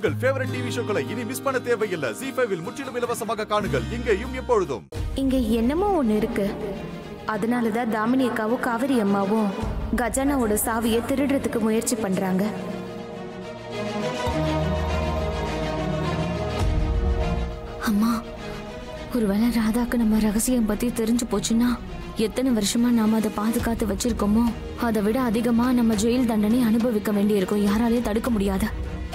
உங்கள் favourite TV ஷோக்களை இனி miss பண்ண தேவையில்லை ஜி ஃபைவில் முற்றிலும் இலவசமாக காணுங்கள் இங்கேயும் எப்பொழுதும் இங்க என்னமோ ஒண்ணு இருக்கு அதனாலதான் தாமினி அக்காவும் காவிரி அம்மாவும் கஜானாவோட சாவியை திருடுறதுக்கு முயற்சி பண்றாங்க அம்மா ஒருவேளை ராதாக்கு நம்ம ரகசியம் பத்தி தெரிஞ்சு போச்சுன்னா எத்தனை வருஷமா நாம அதை பாதுகாத்து வச்சிருக்கோமோ அதை விட அதிகமா நம்ம ஜெயில் தண்டனை அனுபவிக்க வேண்டியிருக்கும் யாராலையும் தடுக்க முடியாது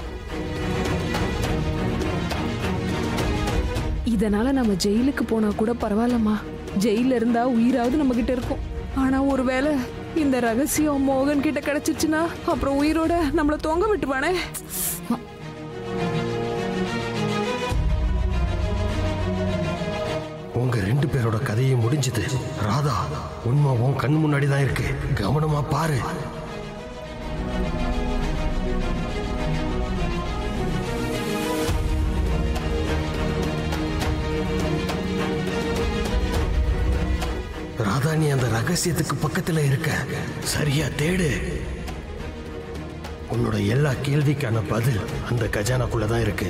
இதனால நம்ம ஜெயிலுக்கு போனா கூட பரவாயில்லம்மா ஜெயில இருந்தா உயிராவது நம்ம கிட்ட இருக்கும் ஆனா ஒருவேளை இந்த ரகசியம் மோகன் கிட்ட கிடைச்சிருச்சுன்னா அப்புறம் உயிரோட நம்மள தொங்க விட்டுவானே உங்க ரெண்டு பேரோட கதையும் முடிஞ்சது ராதா உண்மை உன் கண் முன்னாடி தான் இருக்கு கவனமா பாரு ராதா நீ அந்த ரகசியத்துக்கு பக்கத்துல இருக்க சரியா தேடு உன்னோட எல்லா கேள்விக்கான பதில் அந்த கஜானாக்குள்ள தான் இருக்கு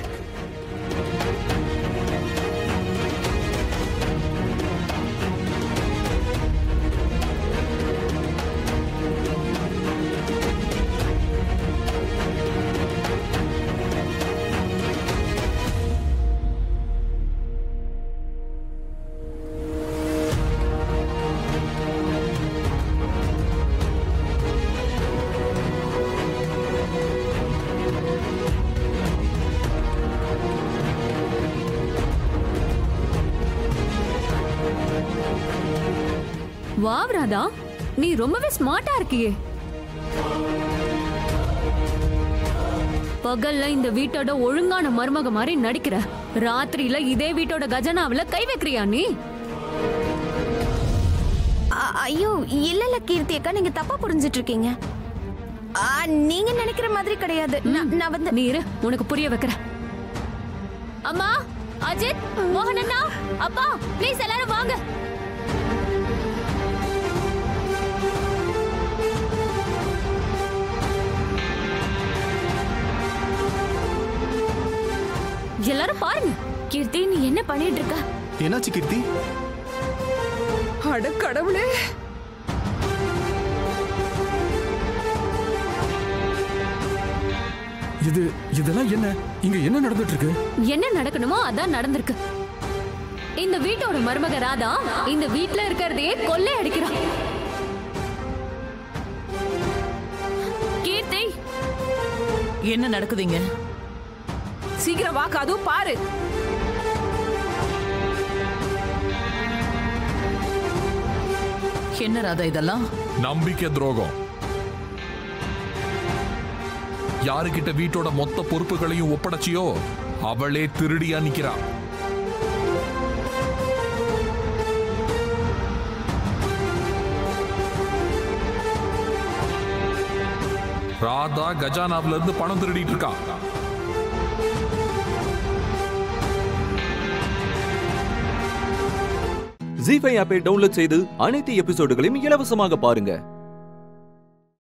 வாவ் ராதா நீ ரொம்பவே ஸ்மார்ட்டா இருக்கியே பகல்ல இந்த வீட்டோட ஒழுங்கான மருமக மாதிரி நடிக்கிற ராத்திரியில இதே வீட்டோட கஜனாவுல கை வைக்கிறியா நீ அ- ஐயோ இல்ல இல்ல கீர்த்தி அக்கா நீங்க தப்பா புரிஞ்சிட்டு இருக்கீங்க ஆ, நீங்க நினைக்கிற மாதிரி கிடையாது நான் நான் வந்து நீ இரு உனக்கு புரிய வைக்கிற அம்மா அஜித் மோகன் அண்ணா அப்பா ப்ளீஸ் எல்லாரும் வாங்க எல்லாரும் பாருங்க கீர்த்தி நீ என்ன பண்ணிட்டு இருக்க என்னாச்சு கீர்த்தி அட கடவுளே இது இதெல்லாம் என்ன இங்க என்ன நடந்துட்டு இருக்கு என்ன நடக்கணுமோ அதான் நடந்திருக்கு இந்த வீட்டோட மருமக ராதா இந்த வீட்ல இருக்கிறதையே கொள்ளை அடிக்கிறா கீர்த்தி என்ன நடக்குதுங்க சீக்கிரம் வாக்கு அதுவும் பாரு என்ன ராதா இதெல்லாம் நம்பிக்கை துரோகம் யாருகிட்ட வீட்டோட மொத்த பொறுப்புகளையும் ஒப்படைச்சியோ அவளே திருடியா நிக்கிறா ராதா கஜானாவில இருந்து பணம் திருடிட்டு இருக்கா ஜி ஃபைவ் ஆப்பை டவுன்லோட் செய்து அனைத்து எபிசோடுகளையும் இலவசமாக பாருங்க